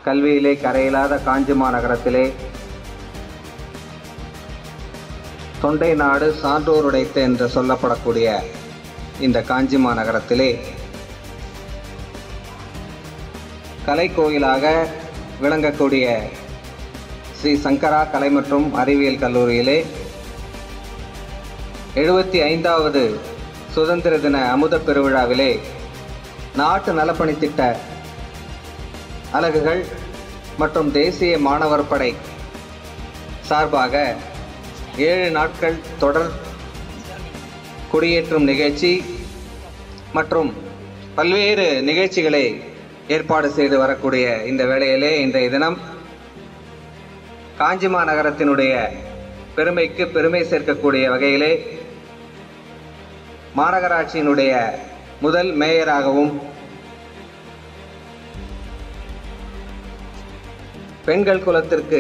கல்வியிலே கரையில்லாத காஞ்சி மாநகரத்திலே தொண்டை நாடு சான்றோர் உடைத்த என்று சொல்லப்படக்கூடிய இந்த காஞ்சி மாநகரத்திலே கலைக்கோயிலாக விளங்கக்கூடிய ஸ்ரீ சங்கரா கலை மற்றும் அறிவியல் கல்லூரியிலே எழுபத்தி ஐந்தாவது சுதந்திர தின அமுத பெருவிழாவிலே நாட்டு நலப்பணித் திட்ட அலகுகள் மற்றும் தேசிய மாணவர் படை சார்பாக ஏழு நாட்கள் தொடர் கொடியேற்றும் நிகழ்ச்சி மற்றும் பல்வேறு நிகழ்ச்சிகளை ஏற்பாடு செய்து வரக்கூடிய இந்த வேளையிலே இன்றைய தினம் காஞ்சி மாநகரத்தினுடைய பெருமைக்கு பெருமை சேர்க்கக்கூடிய வகையிலே மாநகராட்சியினுடைய முதல் மேயராகவும் பெண்கள் குலத்திற்கு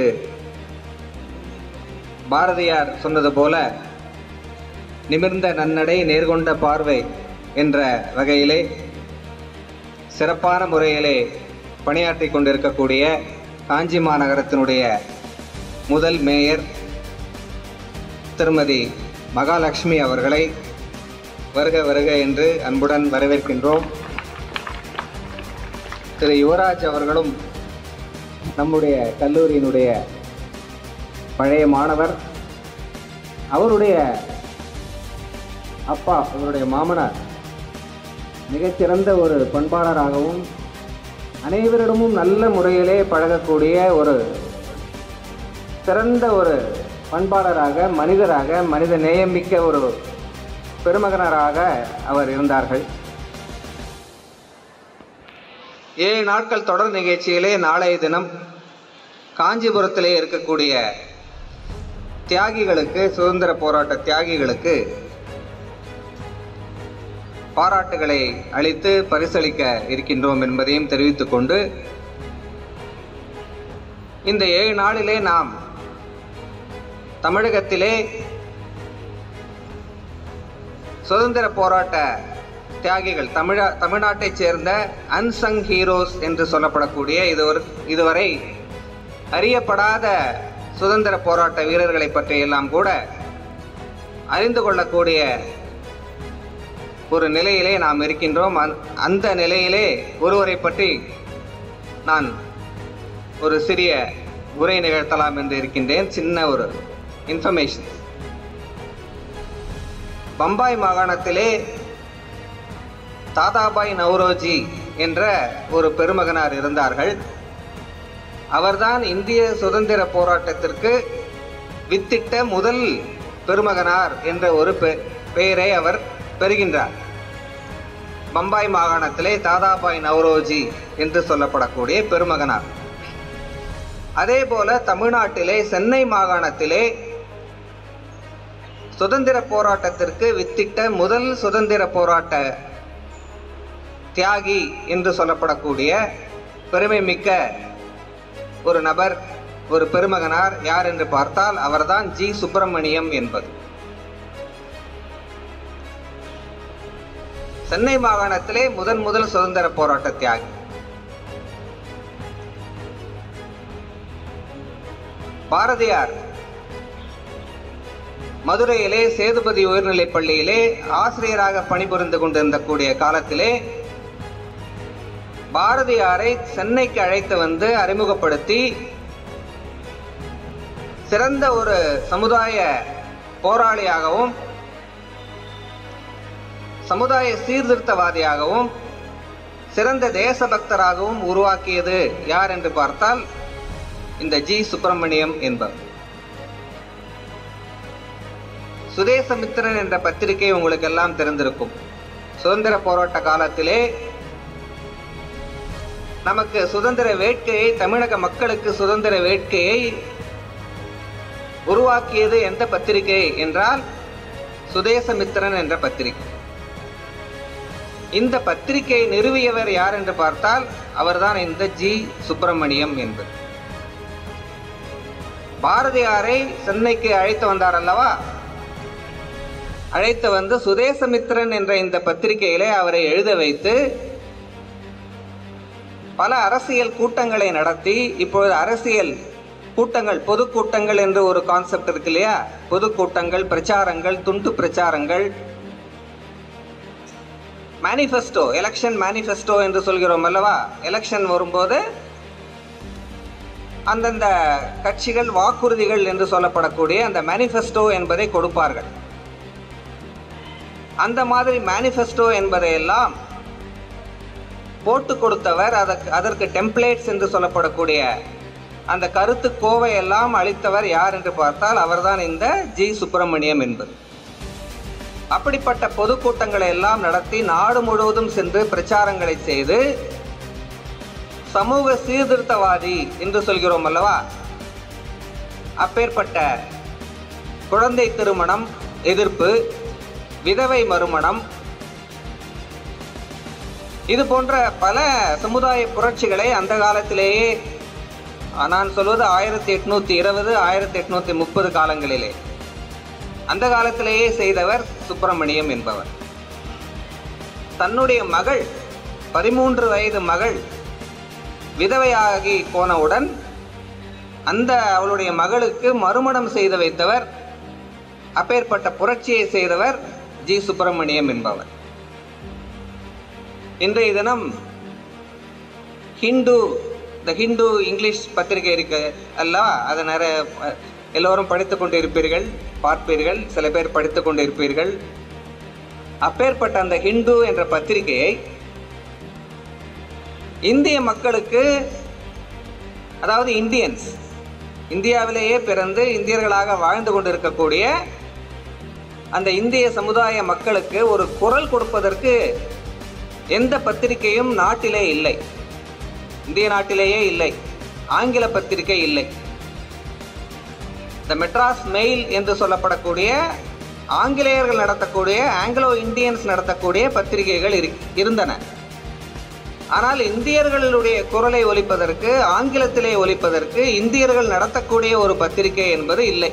பாரதியார் சொன்னது போல நிமிர்ந்த நன்னடை நேர்கொண்ட பார்வை என்ற வகையிலே சிறப்பான முறையிலே பணியாற்றி கொண்டிருக்கக்கூடிய காஞ்சி மாநகரத்தினுடைய முதல் மேயர் திருமதி மகாலட்சுமி அவர்களை வருக வருக என்று அன்புடன் வரவேற்கின்றோம் திரு யுவராஜ் அவர்களும் நம்முடைய கல்லூரியினுடைய பழைய மாணவர் அவருடைய அப்பா அவருடைய மாமனார் மிகச்சிறந்த ஒரு பண்பாளராகவும் அனைவரிடமும் நல்ல முறையிலே பழகக்கூடிய ஒரு சிறந்த ஒரு பண்பாளராக மனிதராக மனித நேயமிக்க ஒரு பெருமகனராக அவர் இருந்தார்கள் ஏழு நாட்கள் தொடர் நிகழ்ச்சியிலே நாளைய தினம் காஞ்சிபுரத்திலே இருக்கக்கூடிய தியாகிகளுக்கு சுதந்திர போராட்ட தியாகிகளுக்கு பாராட்டுகளை அளித்து பரிசளிக்க இருக்கின்றோம் என்பதையும் தெரிவித்துக் கொண்டு இந்த ஏழு நாளிலே நாம் தமிழகத்திலே சுதந்திர போராட்ட தியாகிகள் தமிழ தமிழ்நாட்டைச் சேர்ந்த அன்சங் ஹீரோஸ் என்று சொல்லப்படக்கூடிய இதுவரை இதுவரை அறியப்படாத சுதந்திர போராட்ட வீரர்களை பற்றி எல்லாம் கூட அறிந்து கொள்ளக்கூடிய ஒரு நிலையிலே நாம் இருக்கின்றோம் அந்த- அந்த நிலையிலே ஒருவரை பற்றி நான் ஒரு சிறிய உரை நிகழ்த்தலாம் என்று இருக்கின்றேன் சின்ன ஒரு இன்ஃபர்மேஷன் பம்பாய் மாகாணத்திலே தாதாபாய் நவ்ரோஜி என்ற ஒரு பெருமகனார் இருந்தார்கள் அவர்தான் இந்திய சுதந்திர போராட்டத்திற்கு வித்திட்ட முதல் பெருமகனார் என்ற ஒரு பெ- பெயரை அவர் பெறுகின்றார் பம்பாய் மாகாணத்திலே தாதாபாய் நவ்ரோஜி என்று சொல்லப்படக்கூடிய பெருமகனார் அதே போல தமிழ்நாட்டிலே சென்னை மாகாணத்திலே சுதந்திர போராட்டத்திற்கு வித்திட்ட முதல் சுதந்திர போராட்ட தியாகி என்று சொல்லப்படக்கூடிய பெருமை மிக்க ஒரு நபர் ஒரு பெருமகனார் யார் என்று பார்த்தால் அவர்தான் ஜி சுப்பிரமணியம் என்பது சென்னை மாகாணத்திலே முதன் முதல் சுதந்திர போராட்ட தியாகி பாரதியார் மதுரையிலே சேதுபதி உயர்நிலைப் பள்ளியிலே ஆசிரியராக பணிபுரிந்து கொண்டிருந்த கூடிய காலத்திலே பாரதியாரை சென்னைக்கு அழைத்து வந்து அறிமுகப்படுத்தி சிறந்த ஒரு சமுதாய போராளியாகவும் சமுதாய சீர்திருத்தவாதியாகவும் சிறந்த தேசபக்தராகவும் உருவாக்கியது யார் என்று பார்த்தால் இந்த ஜி சுப்பிரமணியம் என்பவர் சுதேசமித்திரன் என்ற பத்திரிகை உங்களுக்கு எல்லாம் தெரிந்திருக்கும் சுதந்திர போராட்ட காலத்திலே நமக்கு சுதந்திர வேட்கையை தமிழக மக்களுக்கு சுதந்திர வேட்கையை உருவாக்கியது எந்த பத்திரிகை என்றால் சுதேசமித்திரன் என்ற பத்திரிகை இந்த பத்திரிகையை நிறுவியவர் யார் என்று பார்த்தால் அவர்தான் இந்த ஜி சுப்பிரமணியம் என்பது பாரதியாரை சென்னைக்கு அழைத்து வந்தார் அல்லவா அழைத்து வந்து சுதேசமித்திரன் என்ற இந்த பத்திரிகையிலே அவரை எழுத வைத்து பல அரசியல் கூட்டங்களை நடத்தி இப்பொழுது அரசியல் கூட்டங்கள் பொதுக்கூட்டங்கள் என்று ஒரு கான்செப்ட் இருக்கு இல்லையா பொதுக்கூட்டங்கள் பிரச்சாரங்கள் துண்டு பிரச்சாரங்கள் மேனிஃபெஸ்டோ எலெக்ஷன் மேனிஃபெஸ்டோ என்று சொல்கிறோம் அல்லவா எலெக்ஷன் வரும்போது அந்தந்த கட்சிகள் வாக்குறுதிகள் என்று சொல்லப்படக்கூடிய அந்த மேனிஃபெஸ்டோ என்பதை கொடுப்பார்கள் அந்த மாதிரி மேனிஃபெஸ்டோ என்பதையெல்லாம் போட்டு கொடுத்தவர் அதற்கு அதற்கு டெம்ப்ளேட்ஸ் என்று சொல்லப்படக்கூடிய அந்த கருத்து கோவையெல்லாம் அளித்தவர் யார் என்று பார்த்தால் அவர்தான் இந்த ஜி சுப்பிரமணியம் என்பது அப்படிப்பட்ட பொதுக்கூட்டங்களை எல்லாம் நடத்தி நாடு முழுவதும் சென்று பிரச்சாரங்களை செய்து சமூக சீர்திருத்தவாதி என்று சொல்கிறோம் அல்லவா அப்பேற்பட்ட குழந்தை திருமணம் எதிர்ப்பு விதவை மறுமணம் இது போன்ற பல சமுதாய புரட்சிகளை அந்த காலத்திலேயே நான் சொல்வது ஆயிரத்தி எட்நூத்தி இருபது ஆயிரத்தி எட்நூத்தி முப்பது காலங்களிலே அந்த காலத்திலேயே செய்தவர் சுப்பிரமணியம் என்பவர் தன்னுடைய மகள் பதிமூன்று வயது மகள் விதவையாகி போனவுடன் அந்த அவளுடைய மகளுக்கு மறுமணம் செய்து வைத்தவர் அப்பேற்பட்ட புரட்சியை செய்தவர் ஜி சுப்பிரமணியம் என்பவர் இன்றைய தினம் ஹிந்து இந்த ஹிந்து இங்கிலீஷ் பத்திரிகை இருக்கு அல்லவா அதை நிறைய அஹ், எல்லோரும் படித்து கொண்டு இருப்பீர்கள் பார்ப்பீர்கள் சில பேர் படித்து கொண்டு இருப்பீர்கள் அப்பேற்பட்ட அந்த ஹிந்து என்ற பத்திரிகையை இந்திய மக்களுக்கு அதாவது இந்தியன்ஸ் இந்தியாவிலேயே பிறந்து இந்தியர்களாக வாழ்ந்து கொண்டிருக்கக்கூடிய அந்த இந்திய சமுதாய மக்களுக்கு ஒரு குரல் கொடுப்பதற்கு எந்த பத்திரிகையும் நாட்டிலே இல்லை இந்திய நாட்டிலேயே இல்லை ஆங்கில பத்திரிகை இல்லை த மெட்ராஸ் மெயில் என்று சொல்லப்படக்கூடிய ஆங்கிலேயர்கள் நடத்தக்கூடிய ஆங்கிலோ இந்தியன்ஸ் நடத்தக்கூடிய பத்திரிகைகள் இரு- இருந்தன ஆனால் இந்தியர்களுடைய குரலை ஒலிப்பதற்கு ஆங்கிலத்திலே ஒலிப்பதற்கு இந்தியர்கள் நடத்தக்கூடிய ஒரு பத்திரிகை என்பது இல்லை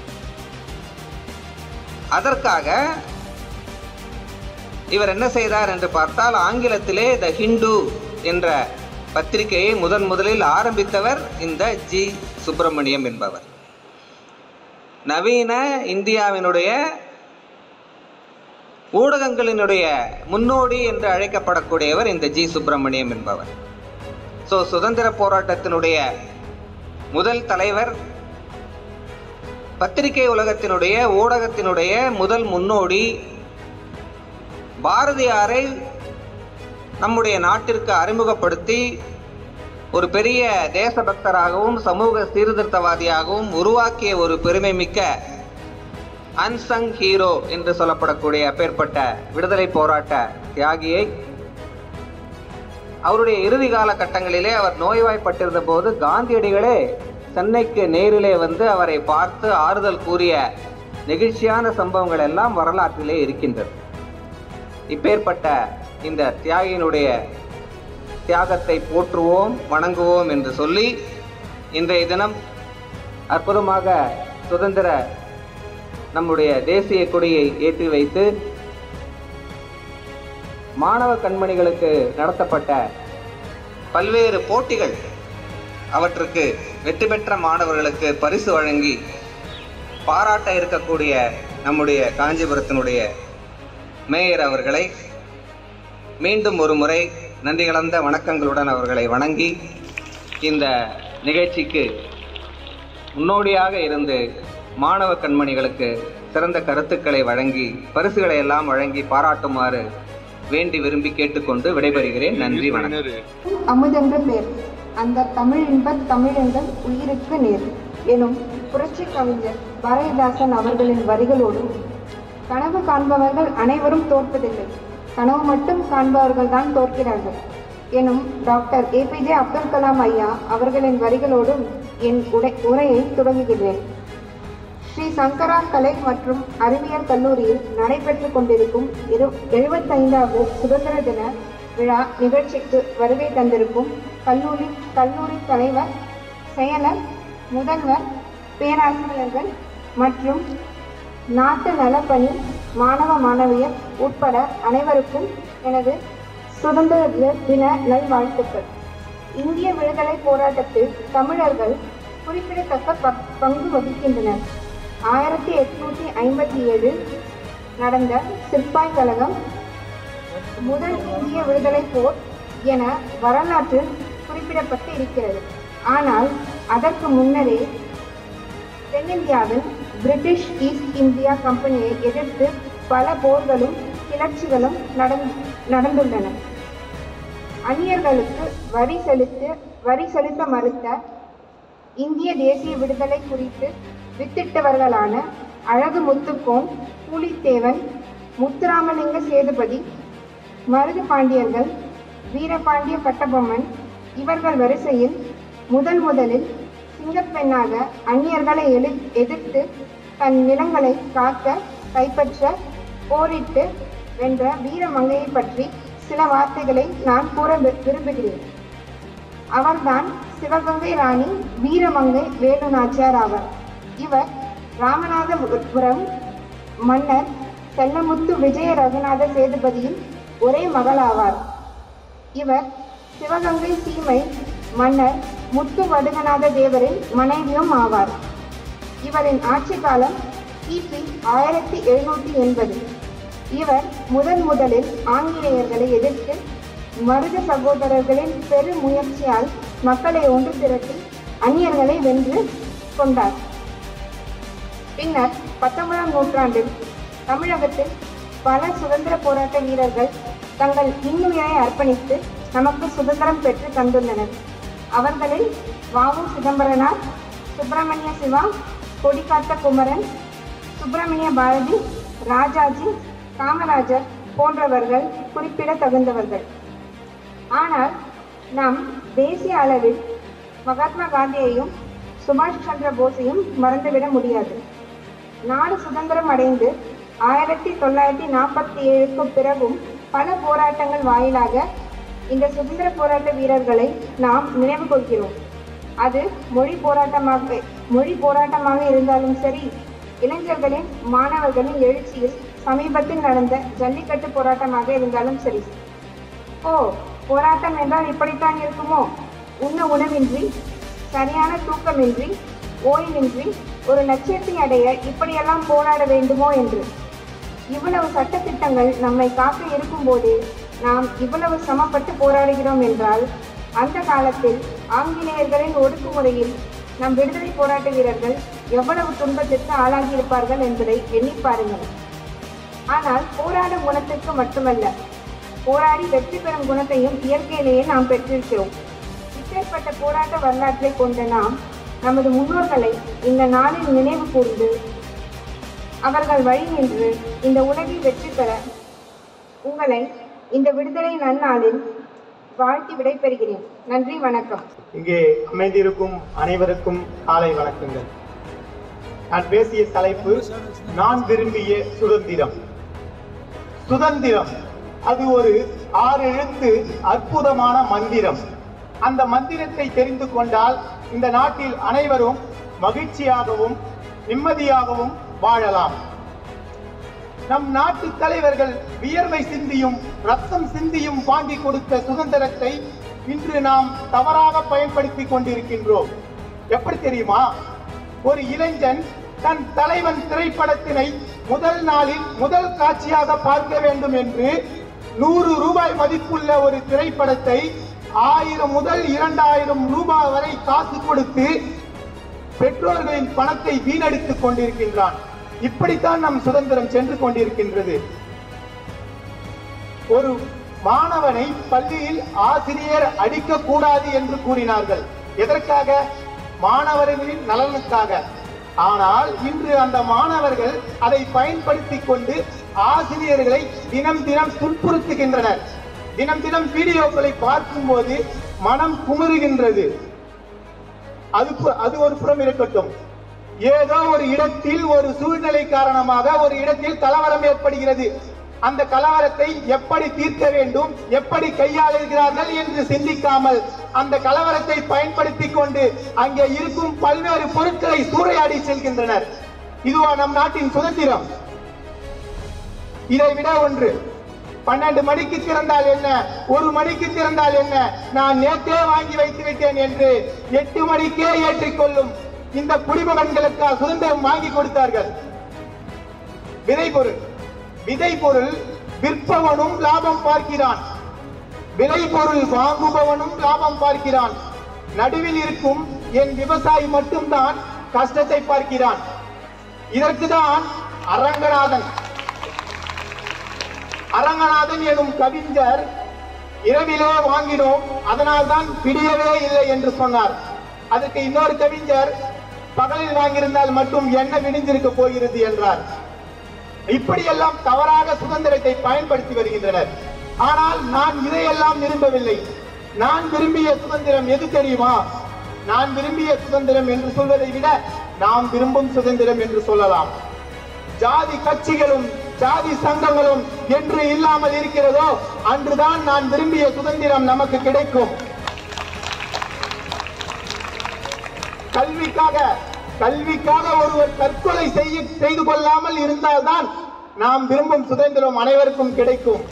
அதற்காக இவர் என்ன செய்தார் என்று பார்த்தால் ஆங்கிலத்திலே த ஹிந்து என்ற பத்திரிகையை முதன் முதலில் ஆரம்பித்தவர் இந்த ஜி சுப்பிரமணியம் என்பவர் நவீன இந்தியாவினுடைய ஊடகங்களினுடைய முன்னோடி என்று அழைக்கப்படக்கூடியவர் இந்த ஜி சுப்பிரமணியம் என்பவர் ஸோ சுதந்திர போராட்டத்தினுடைய முதல் தலைவர் பத்திரிகை உலகத்தினுடைய ஊடகத்தினுடைய முதல் முன்னோடி பாரதியாரை நம்முடைய நாட்டிற்கு அறிமுகப்படுத்தி ஒரு பெரிய தேசபக்தராகவும் சமூக சீர்திருத்தவாதியாகவும் உருவாக்கிய ஒரு பெருமை மிக்க அன்சங் ஹீரோ என்று சொல்லப்படக்கூடிய அப்பேற்பட்ட விடுதலை போராட்ட தியாகியை அவருடைய இறுதி காலகட்டங்களிலே அவர் நோய்வாய்ப்பட்டிருந்த போது காந்தியடிகளே சென்னைக்கு நேரிலே வந்து அவரை பார்த்து ஆறுதல் கூறிய நெகிழ்ச்சியான சம்பவங்கள் எல்லாம் வரலாற்றிலே இருக்கின்றது இப்பேற்பட்ட இந்த தியாகியினுடைய தியாகத்தை போற்றுவோம் வணங்குவோம் என்று சொல்லி இன்றைய தினம் அற்புதமாக சுதந்திர நம்முடைய தேசிய கொடியை ஏற்றி வைத்து மாணவ கண்மணிகளுக்கு நடத்தப்பட்ட பல்வேறு போட்டிகள் அவற்றுக்கு வெற்றி பெற்ற மாணவர்களுக்கு பரிசு வழங்கி பாராட்ட இருக்கக்கூடிய நம்முடைய காஞ்சிபுரத்தினுடைய மேயர் அவர்களை மீண்டும் ஒரு முறை நன்றி கலந்த வணக்கங்களுடன் அவர்களை வணங்கி இந்த நிகழ்ச்சிக்கு முன்னோடியாக இருந்து மாணவ கண்மணிகளுக்கு சிறந்த கருத்துக்களை வழங்கி பரிசுகளை எல்லாம் வழங்கி பாராட்டுமாறு வேண்டி விரும்பி கேட்டுக்கொண்டு விடைபெறுகிறேன் நன்றி வணக்கம் அமுதென்று பேர் அந்த தமிழ் இன்பத் தமிழெங்கள் உயிருக்கு நேர் எனும் புரட்சி கவிஞர் பாரதிதாசன் அவர்களின் வரிகளோடு கனவு காண்பவர்கள் அனைவரும் தோற்பதில்லை கனவு மட்டும் காண்பவர்கள் தான் தோற்கிறார்கள் எனும் டாக்டர் ஏபிஜே அப்துல் கலாம் ஐயா அவர்களின் வரிகளோடும் என் உடை உரையை தொடங்குகிறேன் ஸ்ரீ சங்கரா கலை மற்றும் அறிவியல் கல்லூரியில் நடைபெற்றுக் கொண்டிருக்கும் இரு எழுபத்தைந்தாவது சுதந்திர தின விழா நிகழ்ச்சிக்கு வருகை தந்திருக்கும் கல்லூரி கல்லூரி தலைவர் செயலர் முதல்வர் பேராசிரியர்கள் மற்றும் நாட்டு நலப்பணி மாணவ மாணவியர் உட்பட அனைவருக்கும் எனது சுதந்திர தி- தின நல்வாழ்த்துக்கள் இந்திய விடுதலை போராட்டத்தில் தமிழர்கள் குறிப்பிடத்தக்க ப- பங்கு வகிக்கின்றனர் ஆயிரத்தி எட்நூத்தி ஐம்பத்தி ஏழில் நடந்த சிப்பாய் கழகம் முதல் இந்திய விடுதலை போர் என வரலாற்றில் குறிப்பிடப்பட்டு இருக்கிறது ஆனால் அதற்கு முன்னரே தென்னிந்தியாவில் பிரிட்டிஷ் ஈஸ்ட் இந்தியா கம்பெனியை எதிர்த்து பல போர்களும் கிளர்ச்சிகளும் நடந்- நடந்துள்ளன அந்நியர்களுக்கு வரி செலுத்த வரி செலுத்த மறுத்த இந்திய தேசிய விடுதலை குறித்து வித்திட்டவர்களான அழகு முத்துக்கோன் பூலித்தேவன் முத்துராமலிங்க சேதுபதி மருது பாண்டியர்கள் வீரபாண்டிய கட்டபொம்மன் இவர்கள் வரிசையில் முதல் முதலில் சிங்கப்பெண்ணாக அந்நியர்களை எழு எதிர்த்து தன் நிலங்களை காக்க கைப்பற்ற போரிட்டு வென்ற வீரமங்கையை பற்றி சில வார்த்தைகளை நான் கூற வி- விரும்புகிறேன் அவர்தான் சிவகங்கை ராணி வீரமங்கை வேலுநாச்சியார் ஆவார் இவர் ராமநாதபுரம் மன்னர் செல்லமுத்து விஜய ரகுநாத சேதுபதியின் ஒரே மகளாவார் இவர் சிவகங்கை சீமை மன்னர் முத்து வடுகநாத தேவரின் மனைவியும் ஆவார் இவரின் ஆட்சி காலம் கிபி ஆயிரத்தி எழுநூற்றி எண்பது இவர் முதன் முதலில் ஆங்கிலேயர்களை எதிர்த்து மருது சகோதரர்களின் பெரு முயற்சியால் மக்களை ஒன்று திரட்டி அந்நியர்களை வென்று கொண்டார் பின்னர் பத்தொன்பதாம் நூற்றாண்டில் தமிழகத்தில் பல சுதந்திர போராட்ட வீரர்கள் தங்கள் இன்னுயிரை அர்ப்பணித்து நமக்கு சுதந்திரம் பெற்று தந்துள்ளனர் அவர்களில் வாவு சிதம்பரனார் சுப்பிரமணிய சிவா கொடிக்காத்த குமரன் சுப்பிரமணிய பாரதி ராஜாஜி காமராஜர் போன்றவர்கள் குறிப்பிடத்தகுந்தவர்கள் ஆனால் நாம் தேசிய அளவில் மகாத்மா காந்தியையும் சுபாஷ் சந்திர போஸையும் மறந்துவிட முடியாது நாடு சுதந்திரம் அடைந்து ஆயிரத்தி தொள்ளாயிரத்தி நாற்பத்தி ஏழுக்கு பிறகும் பல போராட்டங்கள் வாயிலாக இந்த சுதந்திர போராட்ட வீரர்களை நாம் நினைவு கொள்கிறோம் அது மொழி போராட்டமாக மொழி போராட்டமாக இருந்தாலும் சரி இளைஞர்களின் மாணவர்களின் எழுச்சியில் சமீபத்தில் நடந்த ஜல்லிக்கட்டு போராட்டமாக இருந்தாலும் சரி ஓ போராட்டம் என்றால் இப்படித்தான் இருக்குமோ உண்ண உணவின்றி சரியான தூக்கமின்றி ஓய்வின்றி ஒரு லட்சியத்தை அடைய இப்படியெல்லாம் போராட வேண்டுமோ என்று இவ்வளவு சட்டத்திட்டங்கள் நம்மை காக்க இருக்கும்போதே நாம் இவ்வளவு சிரமப்பட்டு போராடுகிறோம் என்றால் அந்த காலத்தில் ஆங்கிலேயர்களின் ஒடுக்குமுறையில் நம் விடுதலை போராட்ட வீரர்கள் எவ்வளவு துன்பத்திற்கு ஆளாகியிருப்பார்கள் என்பதை எண்ணி பாருங்கள் ஆனால் போராடும் குணத்திற்கு மட்டுமல்ல போராடி வெற்றி பெறும் குணத்தையும் இயற்கையிலேயே நாம் பெற்றிருக்கிறோம் இப்பேற்பட்ட போராட்ட வரலாற்றை கொண்ட நாம் நமது முன்னோர்களை இந்த நாளில் நினைவு கூர்ந்து அவர்கள் வழி நின்று இந்த உலகில் வெற்றி பெற உங்களை இந்த விடுதலை நன்னாளில் வாழ்த்தி விடைபெறுகிறேன் நன்றி வணக்கம் இங்கே அமைந்திருக்கும் அனைவருக்கும் காலை வணக்கங்கள் நான் பேசிய தலைப்பு நான் விரும்பிய சுதந்திரம் சுதந்திரம் அது ஒரு ஆறு எழுத்து அற்புதமான மந்திரம் அந்த மந்திரத்தை தெரிந்து கொண்டால் இந்த நாட்டில் அனைவரும் மகிழ்ச்சியாகவும் நிம்மதியாகவும் வாழலாம் நம் நாட்டு தலைவர்கள் வியர்வை சிந்தியும் ரத்தம் சிந்தியும் வாங்கி கொடுத்த சுதந்திரத்தை இன்று நாம் தவறாக பயன்படுத்தி கொண்டிருக்கின்றோம் எப்படி தெரியுமா ஒரு இளைஞன் தன் தலைவன் திரைப்படத்தினை முதல் நாளில் முதல் காட்சியாக பார்க்க வேண்டும் என்று நூறு ரூபாய் மதிப்புள்ள ஒரு திரைப்படத்தை ஆயிரம் முதல் இரண்டாயிரம் ரூபாய் வரை காசு கொடுத்து பெற்றோர்களின் பணத்தை வீணடித்துக் கொண்டிருக்கின்றான் இப்படித்தான் நம் சுதந்திரம் சென்று கொண்டிருக்கின்றது ஒரு மாணவனை பள்ளியில் ஆசிரியர் அடிக்க கூடாது என்று கூறினார்கள் எதற்காக மாணவர்களின் நலனுக்காக ஆனால் இன்று அந்த மாணவர்கள் அதை பயன்படுத்திக் கொண்டு ஆசிரியர்களை தினம் தினம் துன்புறுத்துகின்றனர் தினம் தினம் வீடியோக்களை பார்க்கும்போது மனம் குமுறுகின்றது அது பு- அது ஒரு புறம் இருக்கட்டும் ஏதோ ஒரு இடத்தில் ஒரு சூழ்நிலை காரணமாக ஒரு இடத்தில் கலவரம் ஏற்படுகிறது அந்த கலவரத்தை எப்படி தீர்க்க வேண்டும் எப்படி கையாளுகிறார்கள் என்று சிந்திக்காமல் அந்த கலவரத்தை பயன்படுத்திக் கொண்டு அங்கே இருக்கும் பல்வேறு பொருட்களை சூறையாடி செல்கின்றனர் இதுவா நம் நாட்டின் சுதந்திரம் இதை விட ஒன்று பன்னெண்டு மணிக்கு திறந்தால் என்ன ஒரு மணிக்கு திறந்தால் என்ன நான் நேற்றே வாங்கி வைத்து விட்டேன் என்று எட்டு மணிக்கே ஏற்றிக்கொள்ளும் இந்த குடிமகன்களுக்கு சுதந்திரம் வாங்கி கொடுத்தார்கள் விதை பொருள் விதை பொருள் விற்பவனும் லாபம் பார்க்கிறான் விலை பொருள் வாங்குபவனும் லாபம் பார்க்கிறான் நடுவில் இருக்கும் என் விவசாயி மட்டும்தான் கஷ்டத்தை பார்க்கிறான் இதற்குதான் அரங்கநாதன் அரங்கநாதன் எனும் கவிஞர் இரவிலே வாங்கினோம் அதனால் தான் பிடியவே இல்லை என்று சொன்னார் அதுக்கு இன்னொரு கவிஞர் பகலில் வாங்கியிருந்தால் மட்டும் என்ன விடிஞ்சிருக்க போகிறது என்றார் இப்படியெல்லாம் தவறாக சுதந்திரத்தை பயன்படுத்தி வருகின்றனர் ஆனால் நான் இதையெல்லாம் விரும்பவில்லை நான் விரும்பிய சுதந்திரம் எது தெரியுமா நான் விரும்பிய சுதந்திரம் என்று சொல்வதை விட நாம் விரும்பும் சுதந்திரம் என்று சொல்லலாம் ஜாதி கட்சிகளும் ஜாதி சங்கங்களும் என்று இல்லாமல் இருக்கிறதோ அன்றுதான் நான் விரும்பிய சுதந்திரம் நமக்கு கிடைக்கும் கல்விக்காக கல்விக்காக ஒருவர் தற்கொலை செய்ய செய்து கொள்ளாமல் இருந்தால்தான் நாம் விரும்பும் சுதந்திரம் அனைவருக்கும் கிடைக்கும்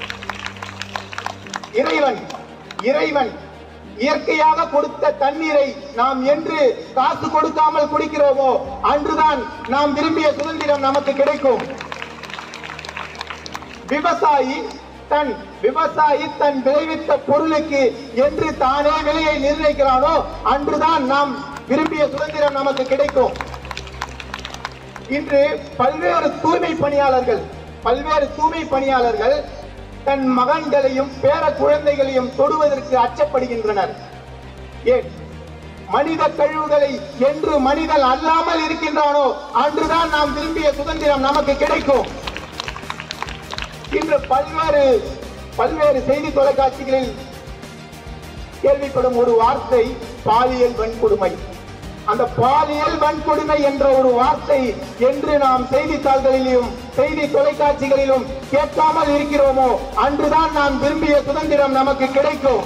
இறைவன் இறைவன் இயற்கையாக கொடுத்த தண்ணீரை நாம் என்று காசு கொடுக்காமல் குடிக்கிறோமோ அன்றுதான் நாம் விரும்பிய சுதந்திரம் நமக்கு கிடைக்கும் விவசாயி தன் விவசாயி தன் விளைவித்த பொருளுக்கு என்று தானே விலையை நிர்ணயிக்கிறானோ அன்றுதான் நாம் விரும்பிய சுதந்திரம் நமக்கு கிடைக்கும் இன்று பல்வேறு தூய்மை பணியாளர்கள் பல்வேறு தூய்மை பணியாளர்கள் தன் மகன்களையும் பேர குழந்தைகளையும் தொடுவதற்கு அச்சப்படுகின்றனர் ஏன் மனித கழிவுகளை என்று மனிதன் அல்லாமல் இருக்கின்றானோ அன்றுதான் நாம் விரும்பிய சுதந்திரம் நமக்கு கிடைக்கும் இன்று பல்வேறு பல்வேறு செய்தி தொலைக்காட்சிகளில் கேள்விப்படும் ஒரு வார்த்தை பாலியல் வன்கொடுமை அந்த பாலியல் வன்கொடுமை என்ற ஒரு வார்த்தை என்று நாம் செய்தித்தாள்களிலும் செய்தி தொலைக்காட்சிகளிலும் கேட்காமல் இருக்கிறோமோ அன்றுதான் நாம் விரும்பிய சுதந்திரம் நமக்கு கிடைக்கும்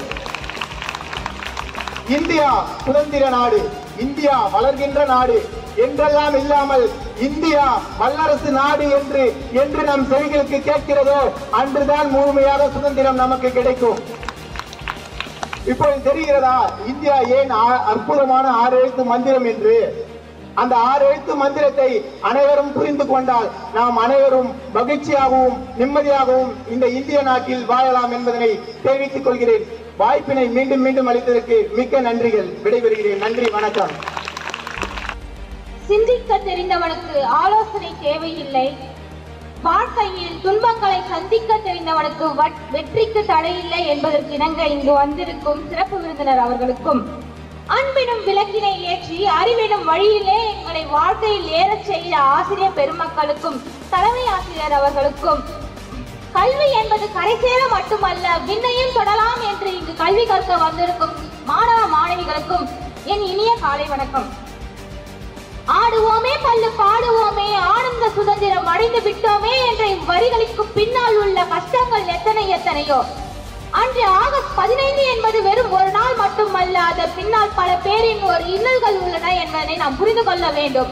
இந்தியா சுதந்திர நாடு இந்தியா வளர்கின்ற நாடு என்றெல்லாம் இல்லாமல் இந்தியா வல்லரசு நாடு என்று என்று நம் செவிகளுக்கு கேட்கிறதோ அன்றுதான் முழுமையாக சுதந்திரம் நமக்கு கிடைக்கும் இப்போது தெரிகிறதா இந்தியா ஏன் ஆ- அற்புதமான ஆறு எழுத்து மந்திரம் என்று அந்த ஆறு எழுத்து மந்திரத்தை அனைவரும் புரிந்து கொண்டால் நாம் அனைவரும் மகிழ்ச்சியாகவும் நிம்மதியாகவும் இந்த இந்திய நாட்டில் வாழலாம் என்பதனை தெரிவித்துக் கொள்கிறேன் வாய்ப்பினை மீண்டும் மீண்டும் அளித்ததற்கு மிக்க நன்றிகள் விடைபெறுகிறேன் நன்றி வணக்கம் சிந்திக்க தெரிந்தவனுக்கு ஆலோசனை தேவையில்லை வாழ்க்கையில் துன்பங்களை சந்திக்க தெரிந்தவனுக்கு வட்- வெற்றிக்கு தடையில்லை என்பதற்கு இணங்க இங்கு வந்திருக்கும் சிறப்பு விருந்தினர் அவர்களுக்கும் அன்பினும் விளக்கினை ஏற்றி அறிவினும் வழியிலே எங்களை வாழ்க்கையில் ஏறச் செய்த ஆசிரியர் பெருமக்களுக்கும் தலைமை ஆசிரியர் அவர்களுக்கும் கல்வி என்பது கரைசேர மட்டுமல்ல விண்ணையும் தொடலாம் என்று இங்கு கல்வி கற்க வந்திருக்கும் மாணவ மாணவிகளுக்கும் என் இனிய காலை வணக்கம் ஆடுவோமே பல்லு பாடுவோமே ஆனந்த சுதந்திரம் அடைந்து விட்டோமே என்ற இவ்வரிகளுக்கு பின்னால் உள்ள கஷ்டங்கள் எத்தனை எத்தனையோ அன்று ஆகஸ்ட் பதினைந்து என்பது வெறும் ஒரு நாள் மட்டுமல்ல அதன் பின்னால் பல பேரின் ஒரு இன்னல்கள் உள்ளன என்பதை நாம் புரிந்து கொள்ள வேண்டும்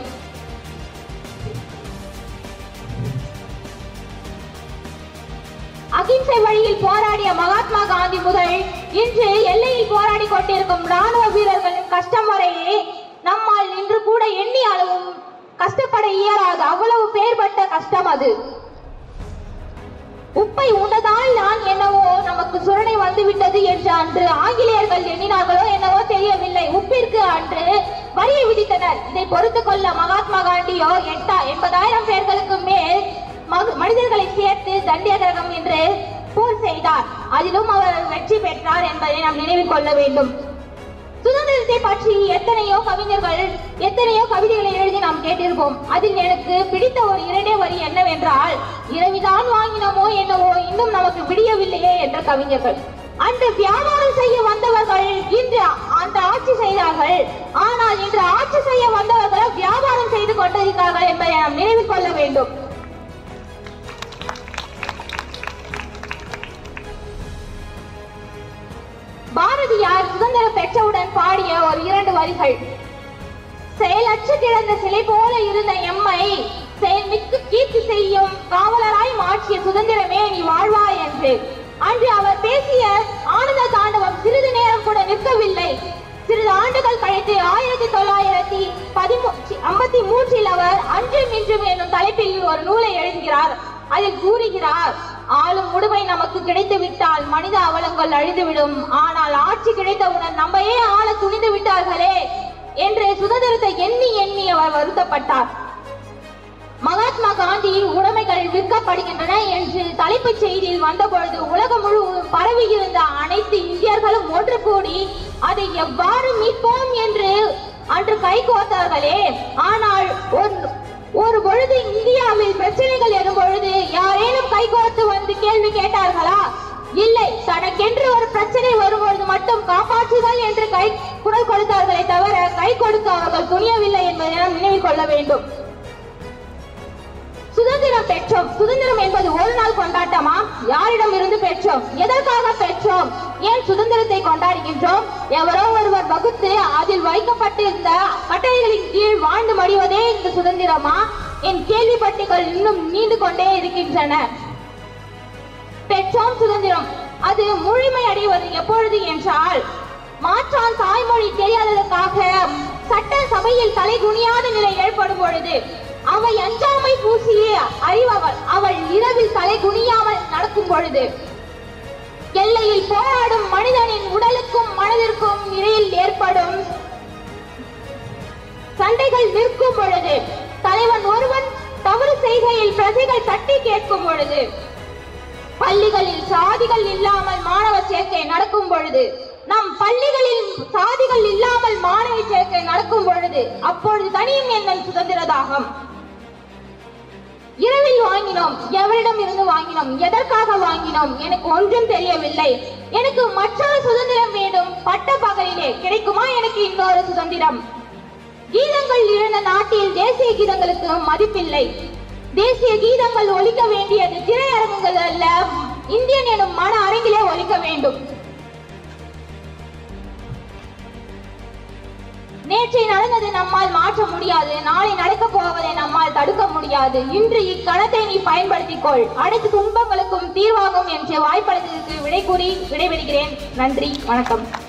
அகிம்சை வழியில் போராடிய மகாத்மா காந்தி முதல் இன்று எல்லையில் போராடி கொண்டிருக்கும் ராணுவ வீரர்களின் கஷ்டம் வரையே நம்மால் இன்று கூட எண்ணி அளவும் கஷ்டப்பட இயலாது அவ்வளவு பேர்பட்ட கஷ்டம் அது உப்பை உண்டதால் நான் என்னவோ நமக்கு சுரணை வந்துவிட்டது என்று அன்று ஆங்கிலேயர்கள் எண்ணினார்களோ என்னவோ தெரியவில்லை உப்பிற்கு அன்று வரியை விதித்தனர் இதை பொறுத்து கொள்ள மகாத்மா காந்தியோ எட்டா எண்பதாயிரம் பேர்களுக்கு மேல் மக- மனிதர்களை சேர்த்து தண்டியகரகம் என்று போர் செய்தார் அதிலும் அவர் வெற்றி பெற்றார் என்பதை நாம் நினைவில் கொள்ள வேண்டும் சுதந்திரத்தை பற்றி எத்தனையோ கவிஞர்கள் எத்தனையோ கவிதைகளை எழுதி நாம் கேட்டிருப்போம் அதில் எனக்கு பிடித்த ஒரு இரண்டே வரி என்னவென்றால் இரவிதான் வாங்கினோமோ என்னவோ இன்னும் நமக்கு விடியவில்லையே என்ற கவிஞர்கள் அன்று வியாபாரம் செய்ய வந்தவர்கள் இன்று அந்த ஆட்சி செய்தார்கள் ஆனால் இன்று ஆட்சி செய்ய வந்தவர்கள் வியாபாரம் செய்து கொண்டிருக்கிறார்கள் என்பதை நாம் நினைவில் கொள்ள வேண்டும் பாரதியார் சுதந்திரம் பெற்றவுடன் பாடிய ஒரு இரண்டு வரிகள் செயலற்று கிடந்த சிலை போல இருந்த எம்மை செயல்மிக்கு கீர்த்தி செய்யும் காவலராய் மாற்றிய சுதந்திரமே நீ நீ வாழ்வாய் என்று அன்று அவர் பேசிய ஆனந்த தாண்டவம் சிறிது நேரம் கூட நிற்கவில்லை சிறிது ஆண்டுகள் கழித்து ஆயிரத்தி தொள்ளாயிரத்தி பதிமூ ஐம்பத்தி மூன்றில் அவர் அன்றும் இன்றும் என்னும் தலைப்பில் ஒரு நூலை எழுதுகிறார் அதில் கூறுகிறார் ஆளும் உடுமை நமக்கு கிடைத்து விட்டால் மனித அவலங்கள் அழிந்துவிடும் ஆனால் ஆட்சி கிடைத்தவுடன் நம்மையே ஆள துணிந்து விட்டார்களே என்று சுதந்திரத்தை எண்ணி எண்ணி அவர் வருத்தப்பட்டார் மகாத்மா காந்தி உடைமைகள் விற்கப்படுகின்றன என்று தலைப்புச் செய்தியில் வந்தபொழுது உலகம் முழுவதும் பரவி இருந்த அனைத்து இந்தியர்களும் ஒன்று கூடி அதை எவ்வாறு மீட்போம் என்று அன்று கைகோர்த்தார்களே ஆனால் ஒரு- ஒரு பொழுது இந்தியாவில் பிரச்சனைகள் எனும் பொழுது யாரேனும் கைகோர்த்து வந்து கேள்வி கேட்டார்களா இல்லை தனக்கென்று ஒரு பிரச்சனை வரும்பொழுது மட்டும் காப்பாற்றுதல் என்று கை குரல் கொடுத்தார்களே தவிர கை கொடுக்க அவர்கள் துணியவில்லை என்பதை நாம் நினைவில் கொள்ள வேண்டும் சுதந்திரம் பெற்றோம் சுதந்திரம் என்பது ஒரு நாள் கொண்டாட்டமா யாரிடம் இருந்து பெற்றோம் எதற்காக பெற்றோம் ஏன் சுதந்திரத்தை கொண்டாடுகின்றோம் எவரோ ஒருவர் வகுத்து அதில் வைக்கப்பட்டிருந்த கட்டளைகளின் கீழ் வாழ்ந்து மடிவதே இந்த சுதந்திரமா என் கேள்விப்பட்டிகள் இன்னும் நீண்டு கொண்டே இருக்கின்றன பெற்றோம் சுதந்திரம் அது முழுமை அடைவது எப்பொழுது என்றால் மாற்றான் தாய்மொழி தெரியாததற்காக சட்ட சபையில் தலை குனியாத நிலை ஏற்படும் பொழுது அவை அஞ்சாமை பூசியே அறிபவள் அவள் இரவில் தலை குனியாமல் நடக்கும் பொழுது எல்லையில் போராடும் மனிதனின் உடலுக்கும் மனதிற்கும் இடையில் ஏற்படும் சண்டைகள் நிற்கும் பொழுது தலைவன் ஒருவன் தவறு செய்கையில் பிரஜைகள் தட்டி கேட்கும் பொழுது பள்ளிகளில் சாதிகள் இல்லாமல் மாணவர் சேர்க்கை நடக்கும் பொழுது நம் பள்ளிகளில் சாதிகள் இல்லாமல் மாணவி சேர்க்கை நடக்கும் பொழுது அப்பொழுது தனியும் எங்கள் சுதந்திர தாகம் இரவில் வாங்கினோம் எவரிடம் இருந்து வாங்கினோம் எதற்காக வாங்கினோம் எனக்கு ஒன்றும் தெரியவில்லை எனக்கு மற்றொரு சுதந்திரம் வேண்டும் பட்ட பகலிலே கிடைக்குமா எனக்கு இன்னொரு சுதந்திரம் கீதங்கள் இருந்த நாட்டில் தேசிய கீதங்களுக்கு மதிப்பில்லை தேசிய கீதங்கள் ஒலிக்க வேண்டியது திரையரங்குகள் அல்ல இந்தியன் எனும் மன அரங்கிலே ஒலிக்க வேண்டும் நேற்றை நடந்தது நம்மால் மாற்ற முடியாது நாளை நடக்கப் போவதை நம்மால் தடுக்க முடியாது இன்று இக்கணத்தை நீ பயன்படுத்திக் கொள் அனைத்து துன்பங்களுக்கும் தீர்வாகும் என்று வாய்ப்பளித்ததற்கு விடை கூறி விடைபெறுகிறேன் நன்றி வணக்கம்